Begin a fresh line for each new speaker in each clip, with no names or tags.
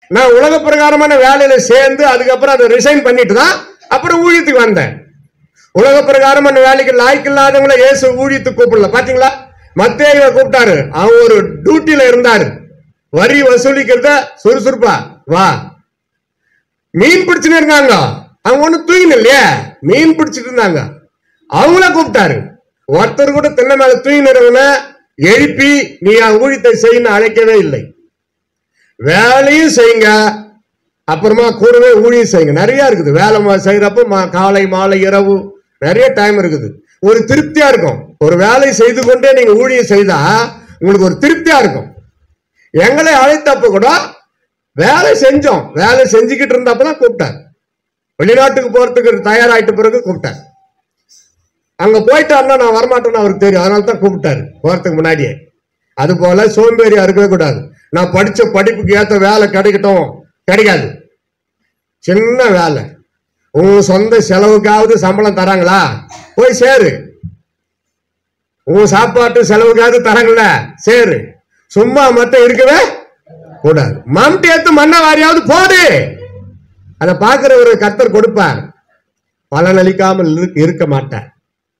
நான் உலக பிரகாரமான வேலையில சேர்ந்து அதுக்கப்புறம் அதை ரிசைன் பண்ணிட்டு தான் அப்புறம் ஊழியத்துக்கு வந்தேன் உலக பிரகாரமான வேலைக்கு லாய்க்கு இல்லாதவங்கள இயேசு ஊழியத்துக்கு கூப்பிடல பாத்தீங்களா மத்தேயுவை கூப்பிட்டாரு அவன் ஒரு டியூட்டில இருந்தாரு வரி வசூலிக்கிறத சுறுசுறுப்பா வா மீன் பிடிச்சுன்னு இருந்தாங்க அவங்க ஒண்ணு தூங்கின இல்லையா மீன் பிடிச்சிட்டு இருந்தாங்க அவங்கள கூப்பிட்டாரு ஒருத்தர் கூட தென்னை மேல தூங்கினவன எழுப்பி நீ என் ஊழியத்தை செய்யணும் அழைக்கவே இல்லை வேலையும் செய்யுங்க அப்புறமா கூடவே ஊழியம் செய்யுங்க நிறைய இருக்குது வேலை மா- செய்யறப்ப மா- காலை மாலை இரவு நிறைய டைம் இருக்குது ஒரு திருப்தியா இருக்கும் ஒரு வேலை செய்து கொண்டே நீங்க ஊழியம் செய்தா உங்களுக்கு ஒரு திருப்தியா இருக்கும் எங்களை அழைத்தப்ப கூட வேலை செஞ்சோம் வேலை செஞ்சுக்கிட்டு இருந்தப்பதான் கூப்பிட்டார் வெளிநாட்டுக்கு போறதுக்கு தயாராயிட்ட பிறகு கூப்பிட்டார் அங்க போயிட்டாருன்னா நான் வரமாட்டேன்னு அவருக்கு தெரியும் அதனால தான் கூப்பிட்டாரு போறதுக்கு முன்னாடியே அது போல சோம்பேறியா இருக்கவே கூடாது நான் படிச்ச படிப்புக்கு ஏத்த வேலை கிடைக்கட்டும் கிடைக்காது சின்ன வேலை உன் சொந்த செலவுக்காவது சம்பளம் தராங்களா போய் சேரு உன் சாப்பாட்டு செலவுக்காவது தராங்கள சேரு சும்மா மட்டும் இருக்கவே கூடாது மம்டி எடுத்து மண்ணை வாரியாவது போடு அதை பார்க்கிற ஒரு கர்த்தர் கொடுப்பார் பலனளிக்காமல் இரு- இருக்க மாட்டார்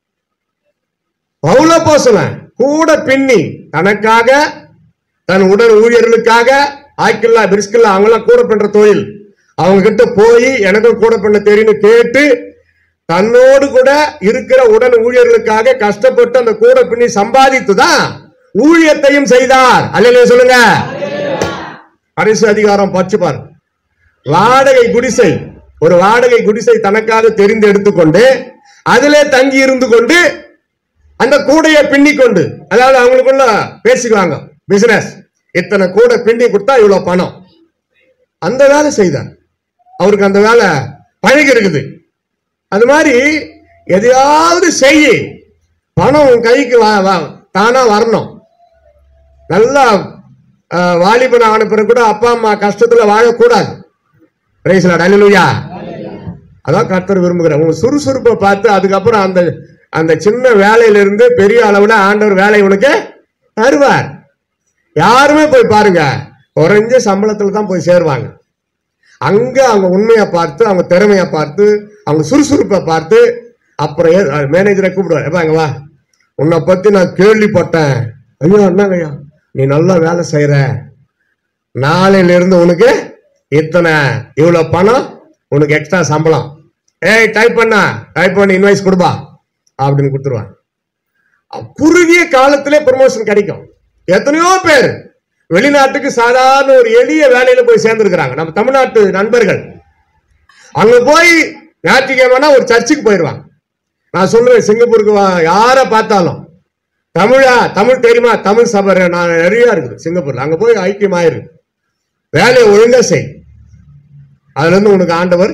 பவுல போசலன் கூட பின்னி தனக்காக தன் உடல் ஊழியர்களுக்காக ஆய்க்கில்லா பிரிஸ்கில்லா அவங்களாம் கூட பண்ற தொழில் அவங்க கிட்ட போய் எனக்கும் கூட பண்ண தெரியும்னு கேட்டு தன்னோடு கூட இருக்கிற உடன் ஊழியர்களுக்காக கஷ்டப்பட்டு அந்த கூட பின்னி சம்பாதித்துதான் ஊழியத்தையும் செய்தார் அல்லையா சொல்லுங்க அரசு அதிகாரம் பச்சு பாரு வாடகை குடிசை ஒரு வாடகை குடிசை தனக்காக தெரிந்து எடுத்துக்கொண்டு அதிலே தங்கி இருந்து கொண்டு அந்த கூடையை பின்னி கொண்டு அதாவது அவங்களுக்குள்ள பேசிக்குவாங்க பிசினஸ் இத்தனை கூடை பின்னி கொடுத்தா இவ்வளவு பணம் அந்த வேலை செய்தார் அவருக்கு அந்த வேலை பழகி இருக்குது அது மாதிரி எதையாவது செய்ய பணம் உன் கைக்கு வா- வா- தானா வரணும் நல்லா அஹ், வாலிபன் ஆன பிறகு கூட அப்பா அம்மா கஷ்டத்துல வாழக்கூடாது பிரைஸ்லாட் அல்லேலூயா அதான் கர்த்தர் விரும்புகிறார் உங்க சுறுசுறுப்பை பார்த்து அதுக்கப்புறம் அந்த அந்த சின்ன வேலையில இருந்து பெரிய அளவுல ஆண்டவர் வேலை உனக்கு தருவார் யாருமே போய் பாருங்க குறைஞ்ச சம்பளத்துல தான் போய் சேருவாங்க அங்க அவங்க உண்மையை பார்த்து அவங்க திறமையை பார்த்து அவங்க சுறுசுறுப்பை பார்த்து அப்புறம் ஏ- மேனேஜரை கூப்பிடுவார் எப்ப அங்க வா உன்னை பத்தி நான் கேள்விப்பட்டேன் ஐயோ என்னங்க ஐயா நீ நல்லா வேலை செய்யற நாளையில இருந்து உனக்கு இத்தனை இவ்வளவு பணம் உனக்கு எக்ஸ்ட்ரா சம்பளம் ஏய் டைப் பண்ணா டைப் பண்ணி இன்வாய்ஸ் கொடுப்பா அப்படின்னு கொடுத்துருவாங்க குறுகிய காலத்திலே ப்ரமோஷன் கிடைக்கும் எத்தனையோ பேர் வெளிநாட்டுக்கு சாதாரண ஒரு எளிய வேலையில போய் சேர்ந்துருக்கிறாங்க நம்ம தமிழ்நாட்டு நண்பர்கள் அங்க போய் ஞாயிற்றுக்கிழமைனா ஒரு சர்ச்சுக்கு போயிடுவாங்க நான் சொல்லுவேன் சிங்கப்பூருக்கு வா- யாரை பார்த்தாலும் தமிழா தமிழ் தெரியுமா தமிழ் சபை நான் நிறைய இருக்குது சிங்கப்பூர்ல அங்க போய் ஐக்கியமாயிரு வேலையை ஒழுங்கா செய் அதுல இருந்து உனக்கு ஆண்டவர்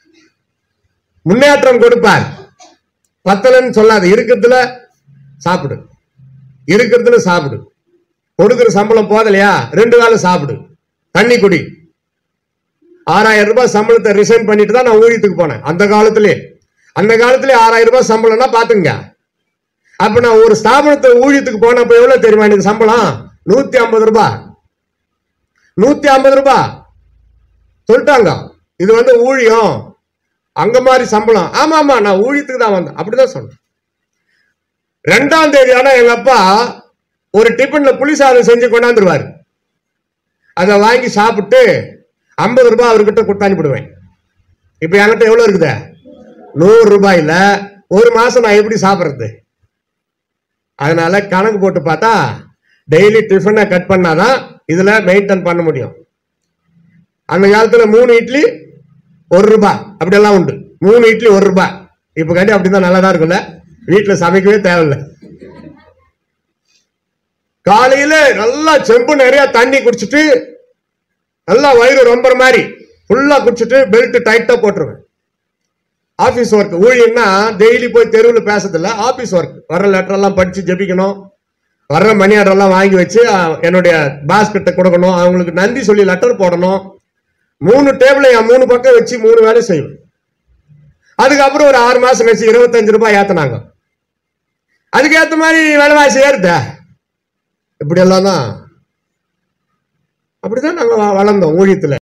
முன்னேற்றம் கொடுப்பார் பத்தலன்னு சொல்லாத இருக்கிறதுல சாப்பிடு இருக்கிறதுல சாப்பிடு கொடுக்கிற சம்பளம் போதலையா ரெண்டு வேளை சாப்பிடு தண்ணி குடி ஆறாயிரம் ரூபாய் சம்பளத்தை ரிசைன் பண்ணிட்டு தான் நான் ஊழியத்துக்கு போனேன் அந்த காலத்திலே அந்த காலத்திலே ஆறாயிரம் ரூபாய் சம்பளம்னா பாத்துங்க அப்ப நான் ஒரு ஸ்தாபனத்தை ஊழியத்துக்கு போனப்ப எவ்வளவு தெரியுமா எனக்கு சம்பளம் நூத்தி ஐம்பது ரூபாய் நூத்தி ஐம்பது ரூபாய் சொல்லிட்டாங்க இது வந்து ஊழியம் அங்க மாதிரி சம்பளம் ஆமா ஆமா நான் ஊழியத்துக்கு தான் வந்தேன் அப்படிதான் சொன்னேன் ரெண்டாம் தேதி ஆனா எங்க அப்பா ஒரு டிஃபன்ல புளி சாதம் செஞ்சு கொண்டாந்துருவாரு அதை வாங்கி சாப்பிட்டு ஐம்பது ரூபாய் அவர்கிட்ட கொடுத்து அனுப்பிடுவேன் இப்ப என்கிட்ட எவ்வளவு இருக்குது நூறு ரூபாயில ஒரு மாசம் நான் எப்படி சாப்பிடுறது அதனால கணக்கு போட்டு பார்த்தா டெய்லி டிஃபனை கட் பண்ணாதான் இதுல மெயின்டைன் பண்ண முடியும் அந்த காலத்துல மூணு இட்லி ஒரு ரூபாய் அப்படியெல்லாம் உண்டு மூணு இட்லி ஒரு ரூபாய் இப்ப கண்டி அப்படிதான் நல்லா தான் இருக்குல்ல வீட்டுல சமைக்கவே தேவையில்லை காலையில நல்லா செம்பு நிறைய தண்ணி குடிச்சிட்டு நல்லா வயிறு ரொம்ப மாதிரி ஃபுல்லா குடிச்சிட்டு பெல்ட் டைட்டா போட்டுருவேன் ஆபீஸ் ஒர்க் ஊழியன்னா டெய்லி போய் தெருவில் பேசுறதில்ல ஆபீஸ் ஒர்க் வர்ற லெட்டர் எல்லாம் படிச்சு ஜெபிக்கணும் வர்ற மணி ஆர்டர் எல்லாம் வாங்கி வச்சு அஹ், என்னுடைய பாஸ் கிட்ட கொடுக்கணும் அவங்களுக்கு நன்றி சொல்லி லெட்டர் போடணும் மூணு டேபிளை என் மூணு பக்கம் வச்சு மூணு வேலை செய்வேன் அதுக்கப்புறம் ஒரு ஆறு மாசம் கழிச்சு இருபத்தஞ்சு ரூபாய் ஏத்துனாங்க அதுக்கேத்த மாதிரி விலைவாசி ஏறுதா இப்படி எல்லாம் தான் அப்படிதான் நாங்க வ- வளர்ந்தோம் ஊழியத்துல